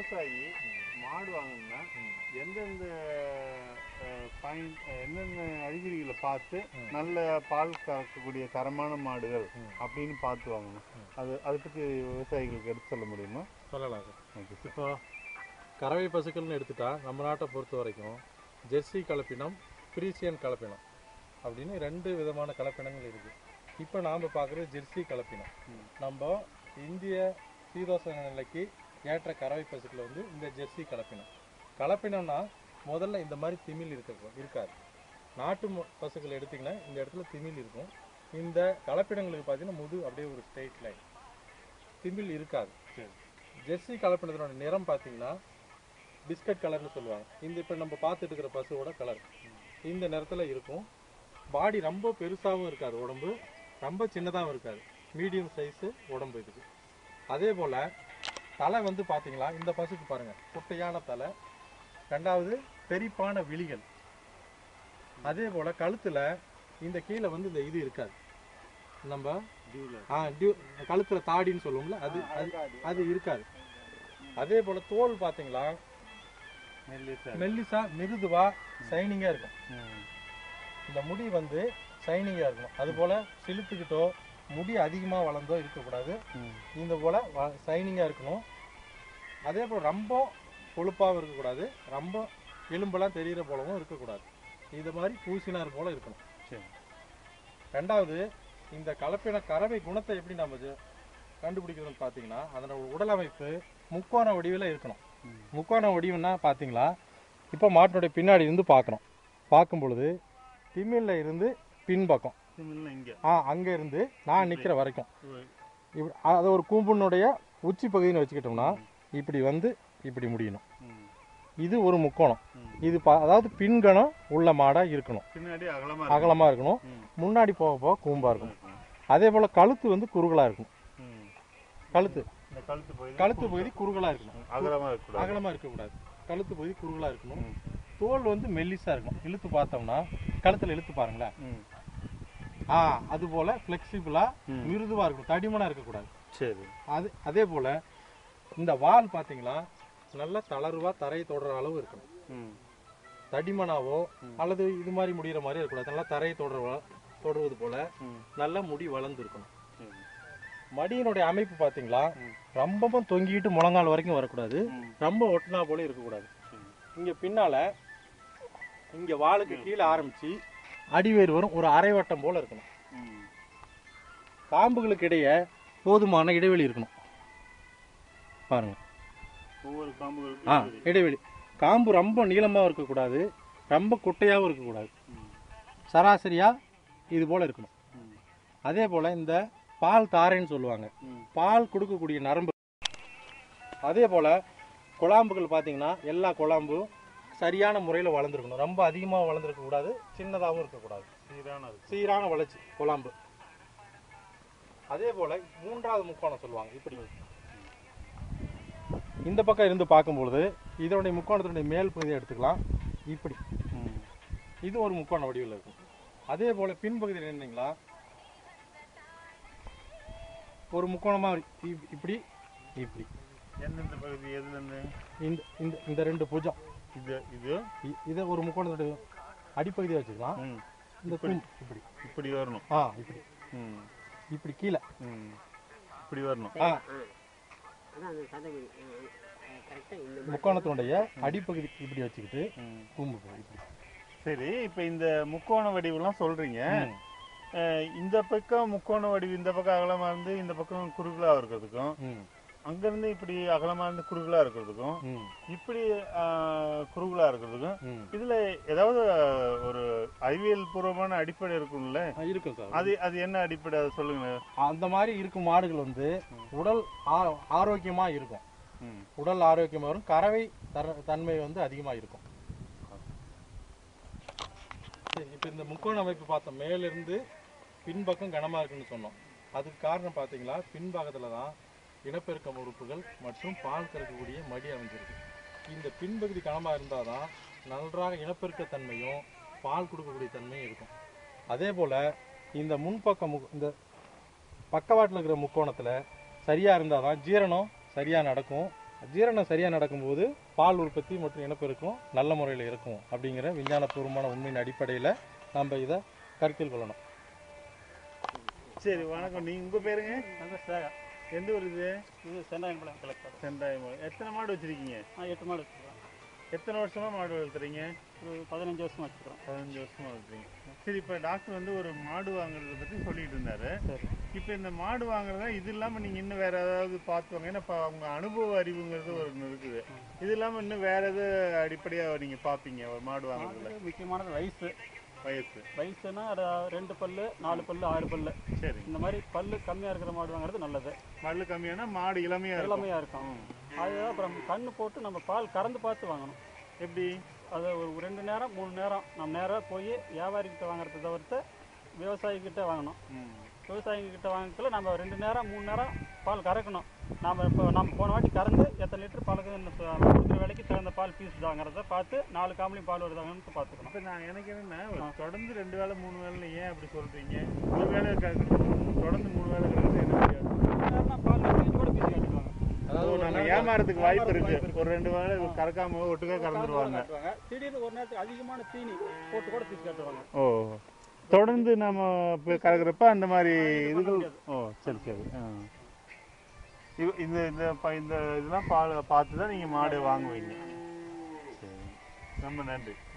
விவசாயி மாடு வாங்கணும்னா எந்தெந்த பாயிண்ட் எந்தெந்த அறிகுறிகளை பார்த்து நல்ல பால் கறக்கக்கூடிய தரமான மாடுகள் அப்படின்னு பார்த்து வாங்கணும் அது அதை பற்றி விவசாயிகளுக்கு எடுத்து சொல்ல முடியுமா சொல்லலாம் சார் ஓகே சார் இப்போ கறவை பசுக்கள்னு எடுத்துட்டா நம்ம நாட்டை பொறுத்த வரைக்கும் ஜெர்சி கலப்பினம் ஃப்ரீசியன் கலப்பினம் அப்படின்னு ரெண்டு விதமான கலப்பினங்கள் இருக்குது இப்போ நாம் பார்க்குறது ஜெர்சி கலப்பினம் நம்ம இந்திய சீதோசன நிலைக்கு ஏற்ற கறவை பசுக்கள் வந்து இந்த ஜெர்சி கலப்பினம் கலப்பினம்னா முதல்ல இந்த மாதிரி திமில் இருக்க இருக்காது நாட்டு மு- பசுக்கள் எடுத்திங்கன்னா இந்த இடத்துல திமில் இருக்கும் இந்த கலப்பினங்களுக்கு பார்த்தீங்கன்னா முது அப்படியே ஒரு ஸ்ட்ரெயிட் லைன் திமில் இருக்காது ஜெர்சி கலப்பினத்தோட நிறம் பார்த்தீங்கன்னா பிஸ்கட் கலர்னு சொல்லுவாங்க இந்த இப்போ நம்ம பார்த்துட்டு இருக்கிற பசுவோட கலர் இந்த நிறத்தில் இருக்கும் பாடி ரொம்ப பெருசாகவும் இருக்காது உடம்பு ரொம்ப சின்னதாகவும் இருக்காது மீடியம் சைஸு உடம்பு இதுக்கு அதே போல் தலை வந்து பார்த்தீங்களா இந்த பசுக்கு பாருங்கள் குட்டையான தலை ரெண்டாவது பெரிப்பான விழிகள் அதே போல் கழுத்தில் இந்த கீழே வந்து இந்த இது இருக்காது நம்ம ஆ டியூ கழுத்தில் தாடின்னு சொல்லுவோம்ல அது அது அது இருக்காது அதே போல் தோல் பார்த்தீங்களா மெல்லிசா மெல்லிசா மிருதுவா சைனிங்காக இருக்கும் ம். இந்த முடி வந்து சைனிங்காக இருக்கணும் அது போல் சிலுத்துக்கிட்டோ முடி அதிகமாக வளர்ந்தோ இருக்கக்கூடாது ம். இந்த போல் சைனிங்காக இருக்கணும் அதே போல் ரொம்ப கொழுப்பாகவும் இருக்கக்கூடாது ரொம்ப எலும்பெல்லாம் தெரிகிற போலவும் இருக்கக்கூடாது இது மாதிரி பூசினார் போல இருக்கணும் சரி ரெண்டாவது இந்த கலப்பின கறவை குணத்தை எப்படி நம்ம இது கண்டுபிடிக்கிறதுன்னு பார்த்தீங்கன்னா அதனோட உடல் அமைப்பு முக்கோண வடிவில் இருக்கணும் ம். முக்கோண வடிவுன்னா பார்த்தீங்களா இப்போ மாட்டினுடைய பின்னாடி இருந்து பார்க்குறோம் பார்க்கும் பொழுது திமில்ல இருந்து பின்பக்கம் சிமில்னா இங்கே ஆ அங்கே இருந்து நான் நிற்கிற வரைக்கும் இப்படி அதை ஒரு கூம்புனுடைய உச்சி பகுதின்னு வச்சுக்கிட்டோம்னா இப்படி வந்து இப்படி முடியணும் ம். இது ஒரு முக்கோணம் ம். இது பா அதாவது பின்கணம் உள்ள மாடாக இருக்கணும் பின்னாடி அகலமா அகலமாக இருக்கணும் ம். முன்னாடி போக போக கூம்பாக இருக்கணும் இருக்கும். அதே போல் கழுத்து வந்து குறுகலாக இருக்கணும் ம். கழுத்து இந்த கழுத்து பகுதி கழுத்து பகுதி குறுகலாக இருக்கணும் அகலமா இருக்கக்கூடாது அகலமாக இருக்கக்கூடாது கழுத்து பகுதி குறுகலாக இருக்கணும் ம். தோல் வந்து மெல்லிஸாக இருக்கணும் இழுத்து பார்த்தோம்னா கழுத்தில் இழுத்து பாருங்களேன் ம். ஆ அது போல் ஃப்ளெக்சிபிளாக ம். மிருதுவாக இருக்கணும் தடிமனாக இருக்கக்கூடாது சரி அது அதே போல் இந்த வால் பார்த்தீங்களா நல்லா தளர்வாக தரையை தொடர அளவு இருக்கணும் ம். தடிமனாவோ அல்லது இது மாதிரி முடிகிற மாதிரி இருக்கக்கூடாது நல்லா தரையை தொடர தொடருவது போல ம். நல்ல முடி வளர்ந்து இருக்கணும் சரி. மடியினுடைய அமைப்பு பார்த்தீங்களா ம். ரொம்பவும் தொங்கிட்டு முழங்கால் வரைக்கும் வரக்கூடாது ம். ரொம்ப ஒட்டினா போல இருக்கக்கூடாது சரி. இங்கே பின்னால இங்கே வாளுக்கு கீழே ஆரம்பிச்சு அடிவேர் வரும் ஒரு அரை வட்டம் போல இருக்கணும் ம். காம்புகளுக்கு இடையே போதுமான இடைவெளி இருக்கணும் பாருங்க ஒவ்வொரு ஆ காம்புகளுக்கும் இடைவெளி காம்பு ரொம்ப நீளமாகவும் இருக்கக்கூடாது ரொம்ப குட்டையாகவும் இருக்கக்கூடாது ம். சராசரியாக இது போல் இருக்கணும் ம். அதே போல் இந்த பால் தாரைன்னு சொல்லுவாங்க ம். பால் கொடுக்கக்கூடிய நரம்பு அதே போல் குழாம்புகள் பார்த்தீங்கன்னா எல்லா குழாம்பும் சரியான முறையில் வளர்ந்துருக்கணும் ரொம்ப அதிகமாக வளர்ந்துருக்க கூடாது சின்னதாகவும் இருக்கக்கூடாது சீரான இருக்கு சீரான வளர்ச்சி குழாம்பு அதே போல் மூன்றாவது முக்கோணம் சொல்லுவாங்க இப்படி இந்த பக்கம் இருந்து பார்க்கும்பொழுது இதனுடைய முக்கோணத்தினுடைய மேல் பகுதியை எடுத்துக்கலாம் இப்படி ம். இது ஒரு முக்கோண வடிவில் இருக்கும் அதே போல் பின்பகுதியில் இருந்தீங்களா ஒரு முக்கோணமாக இப்படி இப்படி எந்தெந்த பகுதி எதுல இருந்து இந்த இந்த இந்த ரெண்டு புஜம் இது இது இ- இதை ஒரு முக்கோணத்துடைய அடிப்பகுதியை வச்சுக்கலாம் ம். இந்த கூம்பு இப்படி இப்படி வரணும் ஆ இப்படி ம். இப்படி கீழே ம். இப்படி வரணும் ஆ அதான் அந்த சதவீதி கரெக்டாக இந்த முக்கோணத்தினுடைய அடிப்பகுதி இப்படி வச்சுக்கிட்டு ம். கூம்பு பகுதி இப்படி சரி இப்போ இந்த முக்கோண வடிவெல்லாம் சொல்றீங்க ம். அஹ், இந்த பக்கம் முக்கோண வடிவு இந்த பக்கம் அகலமா இருந்து இந்த பக்கம் குறுகலா இருக்கிறதுக்கும் ம் அங்க இருந்து இப்படி அகலமா இருந்து குறுகலா இருக்கிறதுக்கும் ம் இப்படி அஹ், குறுகலா இருக்கிறதுக்கும் ம் இதுல ஏதாவது அஹ், ஒரு அறிவியல் பூர்வமான அடிப்படை இருக்கும்ல ஆ, இருக்கும் சார் அது அது என்ன அடிப்படை அதை சொல்லுங்க அந்த மாதிரி இருக்கும் மாடுகள் வந்து உடல் ஆ- ஆரோக்கியமா இருக்கும் ம். உடல் ஆரோக்கியமா இருக்கும் கறவை தர தன்மை வந்து அதிகமா இருக்கும் சரி இப்போ இந்த முக்கோண அமைப்பு பார்த்தோம் மேலிருந்து பின்பக்கம் கனமா இருக்குன்னு சொன்னோம் அதுக்கு காரணம் பார்த்தீங்களா பின்பாகத்துல தான் இனப்பெருக்கம் உறுப்புகள் மற்றும் பால் கறக்கக்கூடிய மடி அமைஞ்சிருக்கு இந்த பின்பகுதி கனமா இருந்தால் தான் நன்றாக இனப்பெருக்கத்தன்மையும் பால் கொடுக்கக்கூடிய தன்மையும் இருக்கும் அதே போல் இந்த முன்பக்கம் மு- இந்த பக்கவாட்டில் இருக்கிற முக்கோணத்தில் சரியாக இருந்தால் தான் ஜீரணம் சரியாக நடக்கும் ஜீரணம் சரியாக நடக்கும்போது பால் உற்பத்தி மற்றும் இனப்பெருக்கம் நல்ல முறையில் இருக்கும் அப்படிங்கிற விஞ்ஞானபூர்வமான உண்மையின் அடிப்படையில் நம்ம இதை கருத்தில் கொள்ளணும் சரி வணக்கம் நீங்க உங்க பேருங்க எந்த ஊர் இது இது செண்டாயங்குளம் கலெக்டர் செண்டாயம் எத்தனை மாடு வச்சிருக்கீங்க நான் எட்டு மாடு வச்சுருக்கேன் எத்தனை வருஷமா மாடு வளர்த்துறீங்க ஒரு பதினஞ்சு வருஷம் வச்சுருக்கோம் பதினஞ்சு வருஷமா வளர்த்துறீங்க சரி இப்போ டாக்டர் வந்து ஒரு மாடு வாங்குறத பத்தி சொல்லிட்டு இருந்தாரு சரி இப்போ இந்த மாடு வாங்குறதா இது இல்லாம நீங்க இன்னும் வேற ஏதாவது பார்த்து வாங்க ஏன்னா இப்போ அவங்க அனுபவ அறிவுங்கிறது ஒரு ஒண்ணு இருக்குது இது இல்லாம இன்னும் வேற எது அடிப்படையா நீங்க பாப்பீங்க ஒரு மாடு வாங்குறதுல மாட்டுக்கு முக்கியமானது வயசு வயசு வயசுனா அது ரெண்டு பல்லு நாலு பல்லு ஆறு பல்லு சரி இந்த மாதிரி பல்லு கம்மியாக இருக்கிற மாடு வாங்குறது நல்லது மல்லு கம்மியானா மாடு இளமையா இருக்கும் இளமையாக இருக்கும் அது அப்புறம் கண்ணு போட்டு நம்ம பால் கறந்து பார்த்து வாங்கணும் எப்படி அது ஒரு ரெண்டு நேரம் மூணு நேரம் நம்ம நேராக போய் வியாபாரிகிட்ட வாங்குறத தவிர்த்து விவசாயிக்கிட்ட வாங்கணும் ம். விவசாயிகிட்ட வாங்கக்குள்ள நம்ம ரெண்டு நேரம் மூணு நேரம் பால் கறக்கணும் நாம இப்போ நம்ம போன வாட்டி கறந்து எத்தனை லிட்டர் பாலுக்கு இந்த ப- நம்ம கொடுக்குற வேலைக்கு தகுந்த பால் பீஸ் தாங்கிறத பார்த்து நாலு காம்பளையும் பால் வருதாங்கன்னு பார்த்துக்கணும் அப்ப நான் எனக்கு என்னன்னா ஒரு தொடர்ந்து ரெண்டு வேளை மூணு வேளை ஏன் அப்படி சொல்றீங்க ஒரு வேளை கறக்கணும் தொடர்ந்து மூணு வேளை கறக்கிறது என்ன வித்தியாசம்? நேரம்னா பால் கறந்து கூட பீஸ் காட்டுவாங்க ஓ, நம்ம ஏமாறதுக்கு வாய்ப்பு இருக்கு ஒரு ரெண்டு வேளை கறக்காம ஒட்டுக்கா கறந்துருவாங்க காட்டுவாங்க திடீர்னு ஒரு நேரத்துக்கு அதிகமான தீனி போட்டு கூட பீஸ் காட்டுவாங்க ஓ தொடர்ந்து நம்ம போய் கறக்குறப்ப அந்த மாதிரி இதுகள் ஓ சரி சரி ஆ. இது- இந்த இந்த ப- இந்த இதெல்லாம் பா பார்த்து தான் நீங்கள் மாடு வாங்குவீங்க சரி ரொம்ப நன்றி